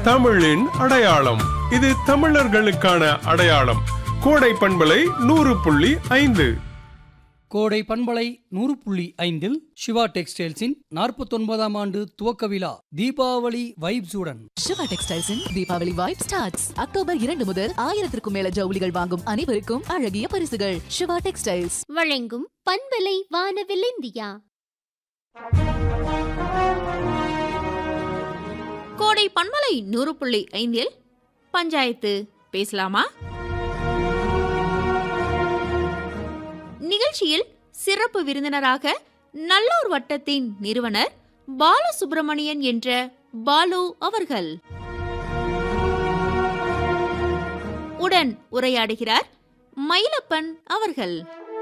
தமிழின் அடையாளம் இது தமிழர்களுக்கான அடையாளம் கோடை பண்பலை நூறு புள்ளி ஐந்து கோடை பண்பலை நூறு புள்ளி ஐந்தில் சிவா டெக்ஸ்டைல்ஸின் நாற்பத்தொன்பதாம் ஆண்டு துவக்க விழா தீபாவளி வைப்ஸுடன் சிவா டெக்ஸ்டைல்ஸின் தீபாவளி வைப் ஸ்டார்ட்ஸ் அக்டோபர் இரண்டு முதல் ஆயிரத்திற்கும் மேல ஜவுளிகள் வாங்கும் அனைவருக்கும் அழகிய பரிசுகள் சிவா டெக்ஸ்டைல்ஸ் வழங்கும் பண்பலை வானவில் இந்தியா கோடை பண்பலை நூறு புள்ளி ஐந்தில் பஞ்சாயத்து பேசலாமா நிகழ்ச்சியில் சிறப்பு விருந்தினராக நல்லூர் வட்டத்தின் நிறுவனர் பாலசுப்பிரமணியன் என்ற பாலு அவர்கள் உடன் உரையாடுகிறார் மயிலப்பன் அவர்கள்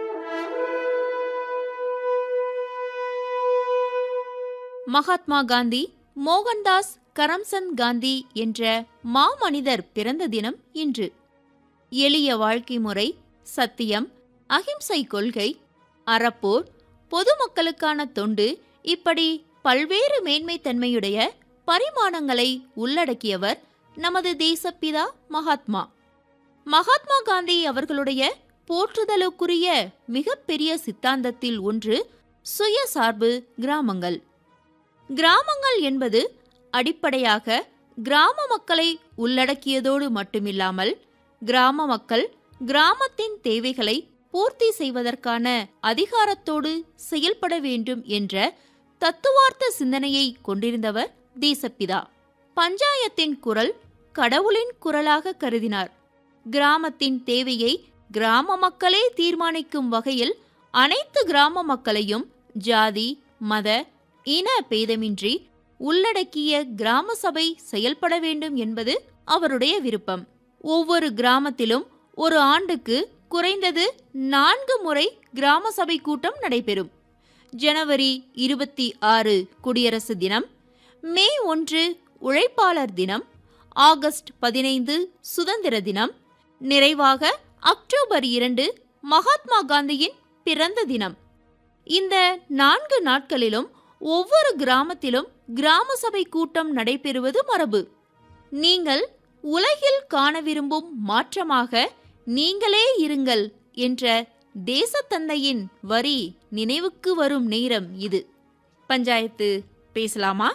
மகாத்மா காந்தி மோகன்தாஸ் கரம்சந்த் காந்தி என்ற மாமனிதர் பிறந்த தினம் இன்று எளிய வாழ்க்கை முறை சத்தியம் அகிம்சை கொள்கை அறப்போர் பொதுமக்களுக்கான தொண்டு இப்படி பல்வேறு மேன்மைத்தன்மையுடைய பரிமாணங்களை உள்ளடக்கியவர் நமது தேசப்பிதா மகாத்மா மகாத்மா காந்தி அவர்களுடைய போற்றுதலுக்குரிய மிகப்பெரிய சித்தாந்தத்தில் ஒன்று சுயசார்பு கிராமங்கள் கிராமங்கள் என்பது அடிப்படையாக கிராம மக்களை உள்ளடக்கியதோடு மட்டுமில்லாமல் கிராம மக்கள் கிராமத்தின் தேவைகளை பூர்த்தி செய்வதற்கான அதிகாரத்தோடு செயல்பட வேண்டும் என்ற தத்துவார்த்த சிந்தனையை கொண்டிருந்தவர் தேசப்பிதா பஞ்சாயத்தின் குரல் கடவுளின் குரலாக கருதினார் கிராமத்தின் தேவையை கிராம மக்களே தீர்மானிக்கும் வகையில் அனைத்து கிராம மக்களையும் ஜாதி மத இன பேதமின்றி உள்ளடக்கிய கிராம சபை செயல்பட வேண்டும் என்பது அவருடைய விருப்பம் ஒவ்வொரு கிராமத்திலும் ஒரு ஆண்டுக்கு குறைந்தது நான்கு முறை கிராம சபை கூட்டம் நடைபெறும் ஜனவரி இருபத்தி ஆறு குடியரசு தினம் மே ஒன்று உழைப்பாளர் தினம் ஆகஸ்ட் பதினைந்து சுதந்திர தினம் நிறைவாக அக்டோபர் இரண்டு மகாத்மா காந்தியின் பிறந்த தினம் இந்த நான்கு நாட்களிலும் ஒவ்வொரு கிராமத்திலும் கிராம சபை கூட்டம் நடைபெறுவது மரபு நீங்கள் உலகில் காண விரும்பும் மாற்றமாக நீங்களே இருங்கள் என்ற தேசத்தந்தையின் வரி நினைவுக்கு வரும் நேரம் இது பஞ்சாயத்து பேசலாமா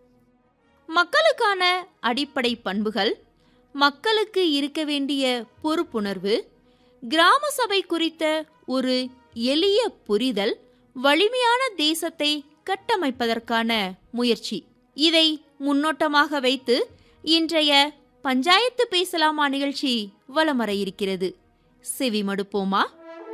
மக்களுக்கான அடிப்படை பண்புகள் மக்களுக்கு இருக்க வேண்டிய பொறுப்புணர்வு கிராம சபை குறித்த ஒரு எளிய புரிதல் வலிமையான தேசத்தை கட்டமைப்பதற்கான முயற்சி இதை முன்னோட்டமாக வைத்து இன்றைய பஞ்சாயத்து பேசலாமா நிகழ்ச்சி வலம் வர இருக்கிறது செவி மடுப்போமா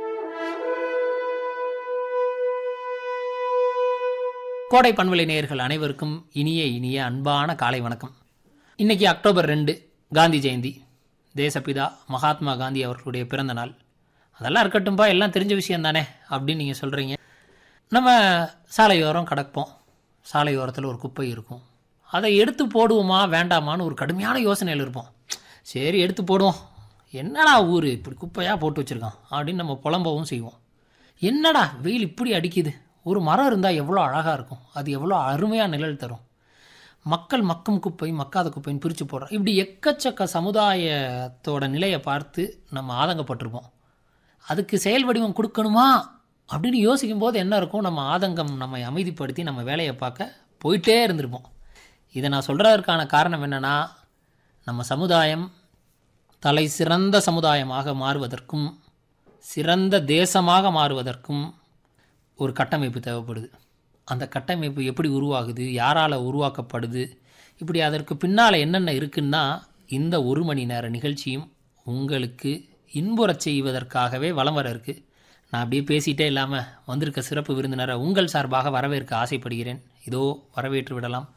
கோடை பண்பலை நேயர்கள் அனைவருக்கும் இனிய இனிய அன்பான காலை வணக்கம் இன்னைக்கு அக்டோபர் ரெண்டு காந்தி ஜெயந்தி தேசப்பிதா மகாத்மா காந்தி அவர்களுடைய பிறந்த நாள் அதெல்லாம் இருக்கட்டும்பா எல்லாம் தெரிஞ்ச விஷயம் தானே அப்படின்னு நீங்கள் சொல்கிறீங்க நம்ம சாலையோரம் கிடப்போம் சாலையோரத்தில் ஒரு குப்பை இருக்கும் அதை எடுத்து போடுவோமா வேண்டாமான்னு ஒரு கடுமையான யோசனையில் இருப்போம் சரி எடுத்து போடுவோம் என்னடா ஊர் இப்படி குப்பையாக போட்டு வச்சுருக்கான் அப்படின்னு நம்ம புலம்பவும் செய்வோம் என்னடா வெயில் இப்படி அடிக்குது ஒரு மரம் இருந்தால் எவ்வளோ அழகாக இருக்கும் அது எவ்வளோ அருமையாக நிழல் தரும் மக்கள் மக்கும் குப்பை மக்காத குப்பைன்னு பிரித்து போடுறோம் இப்படி எக்கச்சக்க சமுதாயத்தோட நிலையை பார்த்து நம்ம ஆதங்கப்பட்டிருப்போம் அதுக்கு செயல் வடிவம் கொடுக்கணுமா அப்படின்னு யோசிக்கும் போது என்ன இருக்கும் நம்ம ஆதங்கம் நம்மை அமைதிப்படுத்தி நம்ம வேலையை பார்க்க போயிட்டே இருந்திருப்போம் இதை நான் சொல்கிறதற்கான காரணம் என்னென்னா நம்ம சமுதாயம் தலை சிறந்த சமுதாயமாக மாறுவதற்கும் சிறந்த தேசமாக மாறுவதற்கும் ஒரு கட்டமைப்பு தேவைப்படுது அந்த கட்டமைப்பு எப்படி உருவாகுது யாரால் உருவாக்கப்படுது இப்படி அதற்கு பின்னால் என்னென்ன இருக்குன்னா இந்த ஒரு மணி நேர நிகழ்ச்சியும் உங்களுக்கு இன்புறச் செய்வதற்காகவே வலம் வர இருக்கு நான் அப்படியே பேசிகிட்டே இல்லாமல் வந்திருக்க சிறப்பு விருந்தினரை உங்கள் சார்பாக வரவேற்க ஆசைப்படுகிறேன் இதோ வரவேற்று விடலாம்